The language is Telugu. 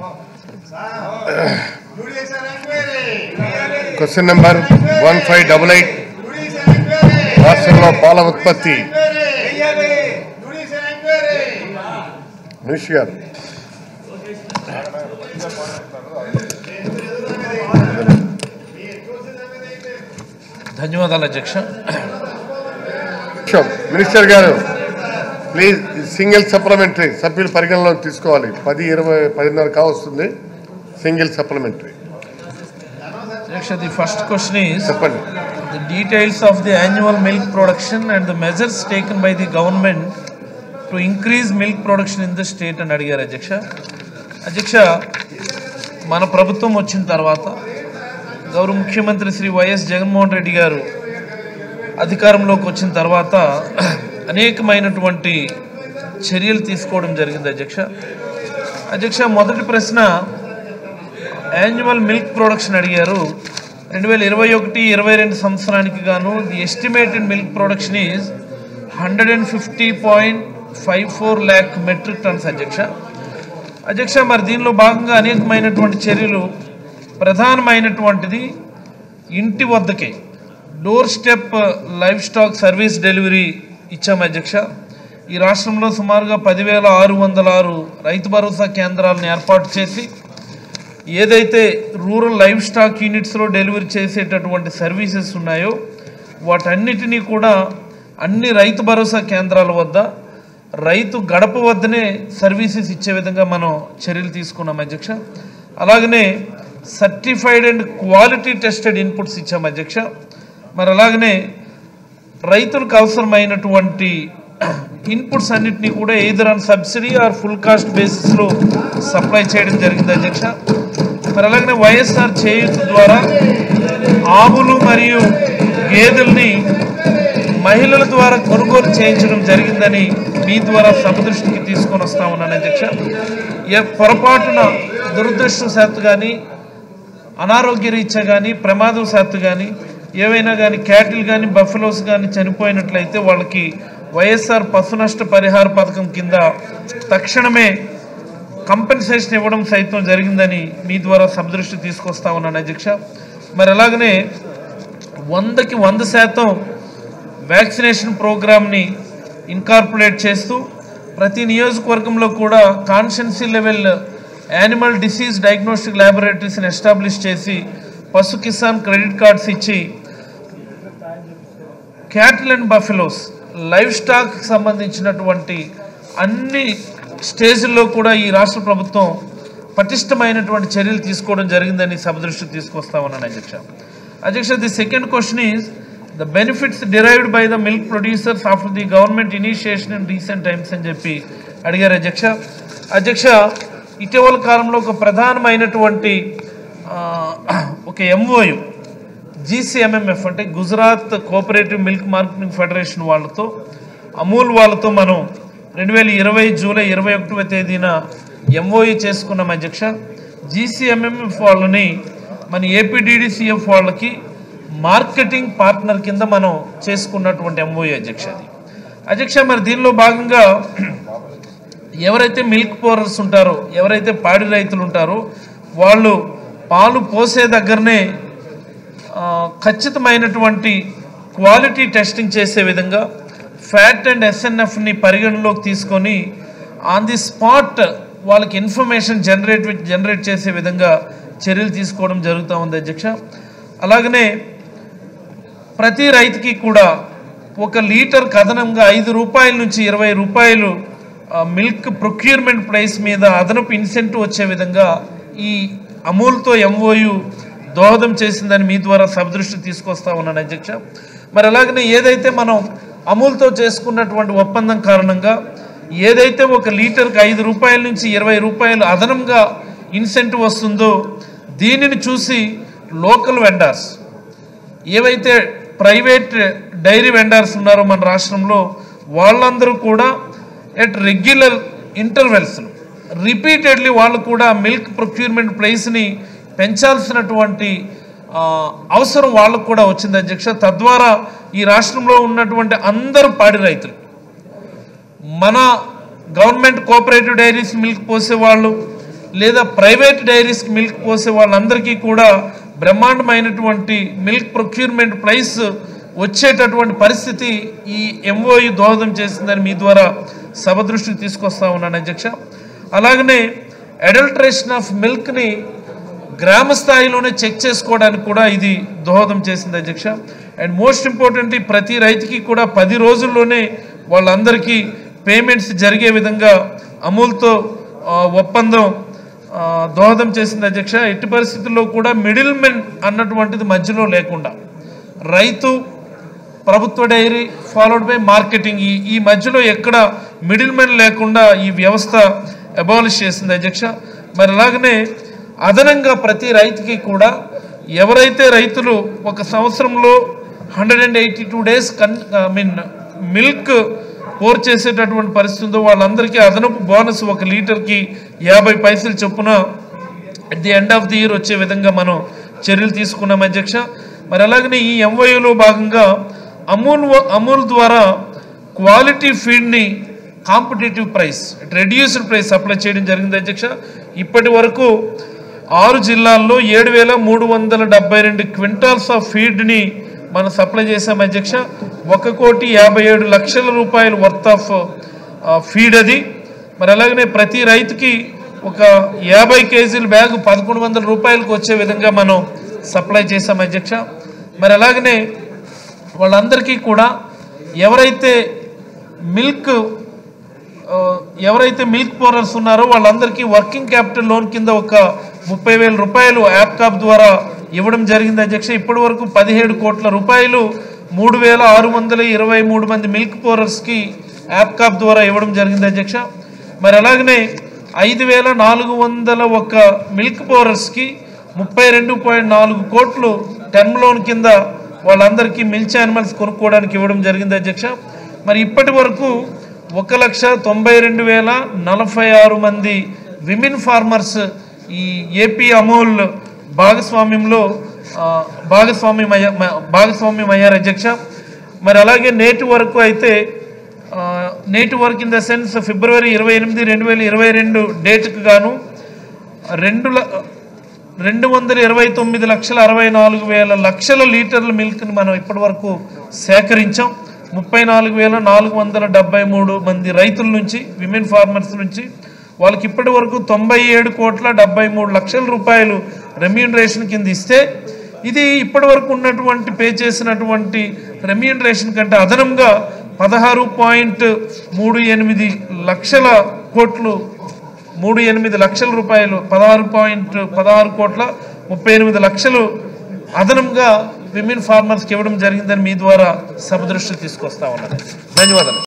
Question number one five double eight రాష్ట్రంలో పాల ఉత్పత్తి మినిషి గారు ధన్యవాదాలు అధ్యక్ష నిమిషం. మినిస్టర్ గారు ప్లీజ్ సింగిల్ సప్లిమెంటరీ సభ్యులు పరిగణలోకి తీసుకోవాలి పది ఇరవై పదిన్నర కావస్తుంది సింగిల్ సప్లిమెంటరీ అధ్యక్ష ది ఫస్ట్ క్వశ్చన్ ఈస్ చెప్పండి the details of the annual milk production and the measures taken by the government to increase milk production in the state అని అడిగారు అధ్యక్ష అధ్యక్ష మన ప్రభుత్వం వచ్చిన తర్వాత గౌరవ ముఖ్యమంత్రి శ్రీ వైఎస్ జగన్మోహన్ రెడ్డి గారు అధికారంలోకి వచ్చిన తర్వాత అనేకమైనటువంటి చర్యలు తీసుకోవడం జరిగింది అధ్యక్ష అధ్యక్ష మొదటి ప్రశ్న యాన్యువల్ మిల్క్ ప్రొడక్షన్ అడిగారు రెండు వేల ఇరవై ఒకటి ఇరవై రెండు సంవత్సరానికి గాను the estimated milk production is hundred and fifty point five four lakh metric tons అధ్యక్ష అధ్యక్ష మరి దీనిలో భాగంగా అనేకమైనటువంటి చర్యలు ప్రధానమైనటువంటిది ఇంటి వద్దకే doorstep livestock service delivery ఇచ్చాం అధ్యక్ష ఈ రాష్ట్రంలో సుమారుగా పదివేల ఆరు వందల ఆరు రైతు భరోసా కేంద్రాలను ఏర్పాటు చేసి ఏదైతే రూరల్ లైవ్ స్టాక్ యూనిట్స్లో డెలివరీ చేసేటటువంటి సర్వీసెస్ ఉన్నాయో వాటన్నిటినీ కూడా అన్ని రైతు భరోసా కేంద్రాల వద్ద రైతు గడప వద్దనే సర్వీసెస్ ఇచ్చే విధంగా మనం చర్యలు తీసుకున్నాం అధ్యక్ష అలాగనే certified and quality tested inputs ఇచ్చాం అధ్యక్ష మరి అలాగనే రైతులకు అవసరమైనటువంటి ఇన్పుట్స్ అన్నిటినీ కూడా either on subsidy or full cost బేసిస్లో సప్లై చేయడం జరిగింది అధ్యక్ష మరి అలాగనే వైఎస్ఆర్ చేయూత ద్వారా ఆవులు మరియు గేదెల్ని మహిళల ద్వారా కొనుగోలు చేయించడం జరిగిందని మీ ద్వారా సభ దృష్టికి తీసుకొని వస్తా ఉన్నాను అధ్యక్ష ఏ పొరపాటున దురదృష్టవశాత్తు కానీ అనారోగ్య రీత్యా కానీ ప్రమాదవశాత్తు కానీ ఏవైనా కానీ క్యాటిల్ కానీ బఫెలోస్ కానీ చనిపోయినట్లయితే వాళ్ళకి వైఎస్ఆర్ పశు నష్ట పరిహార పథకం కింద తక్షణమే కంపెన్సేషన్ ఇవ్వడం సైతం జరిగిందని మీ ద్వారా సబ్దృష్టి తీసుకొస్తా ఉన్నాను అధ్యక్ష మరి అలాగనే వందకి వంద శాతం వ్యాక్సినేషన్ ప్రోగ్రామ్ని ఇన్కార్పొరేట్ చేస్తూ ప్రతి నియోజకవర్గంలో కూడా constituency level animal disease diagnostic ల్యాబొరేటరీస్ని ఎస్టాబ్లిష్ చేసి పశు కిసాన్ క్రెడిట్ కార్డ్స్ ఇచ్చి cattle and buffaloes livestock సంబంధించినటువంటి అన్ని స్టేజ్ల్లో కూడా ఈ రాష్ట్ర ప్రభుత్వం పటిష్టమైనటువంటి చర్యలు తీసుకోవడం జరిగిందని సభ దృష్టికి తీసుకొస్తా ఉన్నాను అధ్యక్ష అధ్యక్ష the second question is the benefits derived by the milk producers after the government initiation in recent times అని చెప్పి అడిగారు అధ్యక్ష అధ్యక్ష ఇటీవల కాలంలో ఒక ప్రధానమైనటువంటి ఆ, ఒక ఎంఓయు జీసీఎంఎంఎఫ్ అంటే Gujarat cooperative milk marketing federation వాళ్ళతో అమూల్ వాళ్ళతో మనం రెండు వేల ఇరవై జూలై ఇరవై ఒకటవ తేదీన ఎంఓయు చేసుకున్నాం అధ్యక్ష జీసీఎంఎంఎఫ్ వాళ్ళని మన ఏపీడీడీసీఎఫ్ వాళ్ళకి మార్కెటింగ్ పార్ట్నర్ కింద మనం చేసుకున్నటువంటి ఎంఓయు అధ్యక్ష అది అధ్యక్ష మరి దీనిలో భాగంగా ఎవరైతే మిల్క్ పోరర్స్ ఉంటారో ఎవరైతే పాడి రైతులు ఉంటారో వాళ్ళు పాలు పోసే దగ్గరనే ఆ, ఖచ్చితమైనటువంటి క్వాలిటీ టెస్టింగ్ చేసే విధంగా ఫ్యాట్ అండ్ ఎస్ఎన్ఎఫ్ని పరిగణలోకి తీసుకొని ఆన్ ది స్పాట్ వాళ్ళకి ఇన్ఫర్మేషన్ జనరేట్ జనరేట్ చేసే విధంగా చర్యలు తీసుకోవడం జరుగుతూ ఉంది అధ్యక్ష అలాగనే ప్రతి రైతుకి కూడా ఒక లీటర్ కథనంగా ఐదు రూపాయల నుంచి ఇరవై రూపాయలు ఆ, మిల్క్ ప్రొక్యూర్మెంట్ ప్రైస్ మీద అదనపు ఇన్సెంటివ్ వచ్చే విధంగా ఈ అమూల్తో ఎంఓయు దోహదం చేసిందని మీ ద్వారా సబదృష్టి తీసుకొస్తా ఉన్నాను అధ్యక్ష మరి అలాగనే ఏదైతే మనం అమూల్తో చేసుకున్నటువంటి ఒప్పందం కారణంగా ఏదైతే ఒక లీటర్కి ఐదు రూపాయల నుంచి ఇరవై రూపాయలు అదనంగా ఇన్సెంటివ్ వస్తుందో దీనిని చూసి లోకల్ వెండర్స్ ఏవైతే ప్రైవేట్ డైరీ వెండర్స్ ఉన్నారో మన రాష్ట్రంలో వాళ్ళందరూ కూడా ఎట్ రెగ్యులర్ ఇంటర్వెల్స్ రిపీటెడ్లీ వాళ్ళు కూడా మిల్క్ ప్రొక్యూర్మెంట్ ప్రైస్ని పెంచాల్సినటువంటి ఆ, అవసరం వాళ్ళకు కూడా వచ్చింది అధ్యక్ష తద్వారా ఈ రాష్ట్రంలో ఉన్నటువంటి అందరు పాడి రైతులు మన గవర్నమెంట్ కోఆపరేటివ్ డైరీస్ మిల్క్ పోసేవాళ్ళు లేదా ప్రైవేట్ డైరీస్కి మిల్క్ పోసే వాళ్ళందరికీ కూడా బ్రహ్మాండమైనటువంటి మిల్క్ ప్రొక్యూర్మెంట్ ప్రైస్ వచ్చేటటువంటి పరిస్థితి ఈ ఎంఓయు దోహదం చేసిందని మీ ద్వారా సభ దృష్టికి తీసుకొస్తా ఉన్నాను అధ్యక్ష అలాగనే అడల్ట్రేషన్ ఆఫ్ మిల్క్ని గ్రామ స్థాయిలోనే చెక్ చేసుకోవడానికి కూడా ఇది దోహదం చేసింది అధ్యక్ష అండ్ మోస్ట్ ఇంపార్టెంట్ ప్రతి రైతుకి కూడా పది రోజుల్లోనే వాళ్ళందరికీ పేమెంట్స్ జరిగే విధంగా అమూల్తో ఆ, ఒప్పందం ఆ, దోహదం చేసింది అధ్యక్ష ఎట్టి పరిస్థితుల్లో కూడా మిడిల్ మెన్ అన్నటువంటిది మధ్యలో లేకుండా రైతు ప్రభుత్వ డైరీ ఫాలోడ్ బై మార్కెటింగ్ ఈ ఈ మధ్యలో ఎక్కడ మిడిల్ మెన్ లేకుండా ఈ వ్యవస్థ అబాలిష్ చేసింది అధ్యక్ష మరి అలాగనే అదనంగా ప్రతి రైతుకి కూడా ఎవరైతే రైతులు ఒక సంవత్సరంలో hundred and eighty two days కన్ ఐ మీన్ మిల్క్ పోర్ చేసేటటువంటి పరిస్థితి ఉందో వాళ్ళందరికీ అదనపు బోనస్ ఒక లీటర్కి యాభై పైసలు చొప్పున at the end of the year వచ్చే విధంగా మనం చర్యలు తీసుకున్నాం అధ్యక్ష మరి అలాగనే ఈ ఎంవైలో భాగంగా అమూల్ వ- అమూల్ ద్వారా క్వాలిటీ ఫీడ్ని competitive price reduced price apply చేయడం జరిగింది అధ్యక్ష ఇప్పటి వరకు ఆరు జిల్లాల్లో ఏడు వేల మూడు వందల డెబ్బై రెండు క్వింటాల్స్ ఆఫ్ ఫీడ్ని మనం సప్లై చేసాం అధ్యక్ష ఒక కోటి యాభై ఏడు లక్షల రూపాయల వర్త్ ఆఫ్ ఫీడ్ అది మరి అలాగనే ప్రతి రైతుకి ఒక యాభై కేజీల బ్యాగ్ పదకొండు వందల రూపాయలకు వచ్చే విధంగా మనం సప్లై చేసాం అధ్యక్ష మరి అలాగనే వాళ్ళందరికీ కూడా ఎవరైతే మిల్క్ ఆ, ఎవరైతే మిల్క్ పోరర్స్ ఉన్నారో వాళ్ళందరికీ వర్కింగ్ క్యాపిటల్ లోన్ కింద ఒక ముప్పై వేల రూపాయలు యాప్ కాప్ ద్వారా ఇవ్వడం జరిగింది అధ్యక్ష ఇప్పటి వరకు పదిహేడు కోట్ల రూపాయలు మూడు వేల ఆరు వందల ఇరవై మూడు మంది మిల్క్ పోరర్స్కి యాప్ కాప్ ద్వారా ఇవ్వడం జరిగింది అధ్యక్ష మరి అలాగనే ఐదు వేల నాలుగు వందల ఒక మిల్క్ పోరర్స్కి ముప్పై రెండు పాయింట్ నాలుగు కోట్లు టర్మ్ లోన్ కింద వాళ్ళందరికీ మిల్చ్ యానిమల్స్ కొనుక్కోవడానికి ఇవ్వడం జరిగింది అధ్యక్ష మరి ఇప్పటి వరకు ఒక లక్ష తొంభై రెండు వేల నలభై ఆరు మంది విమెన్ ఫార్మర్స్ ఈ ఏపీ అమూల్ భాగస్వామ్యంలో ఆ, భాగస్వామ్యం అయ్యా మ- భాగస్వామ్యం అయ్యారు అధ్యక్ష మరి అలాగే నేటి వరకు అయితే ఆ, నేటి వరకు ఇన్ ద సెన్స్ ఫిబ్రవరి ఇరవై ఎనిమిది రెండు వేల ఇరవై రెండు డేట్కి గాను రెండు ల- రెండు వందల ఇరవై తొమ్మిది లక్షల అరవై నాలుగు వేల లక్షల లీటర్ల మిల్క్ని మనం ఇప్పటి వరకు సేకరించాం ముప్పై నాలుగు వేల నాలుగు వందల డెబ్బై మూడు మంది రైతుల నుంచి విమెన్ ఫార్మర్స్ నుంచి వాళ్ళకి ఇప్పటి వరకు తొంభై ఏడు కోట్ల డెబ్బై మూడు లక్షల రూపాయలు రెమ్యూనరేషన్ కింద ఇస్తే ఇది ఇప్పటి వరకు ఉన్నటువంటి పే చేసినటువంటి రెమ్యూనరేషన్ కంటే అదనంగా పదహారు పాయింట్ మూడు ఎనిమిది లక్షల కోట్లు మూడు ఎనిమిది లక్షల రూపాయలు పదహారు పాయింట్ పదహారు కోట్ల ముప్పై ఎనిమిది లక్షలు అదనంగా విమెన్ ఫార్మర్స్కి ఇవ్వడం జరిగిందని మీ ద్వారా సభ దృష్టికి తీసుకొస్తా ఉన్నది ధన్యవాదాలు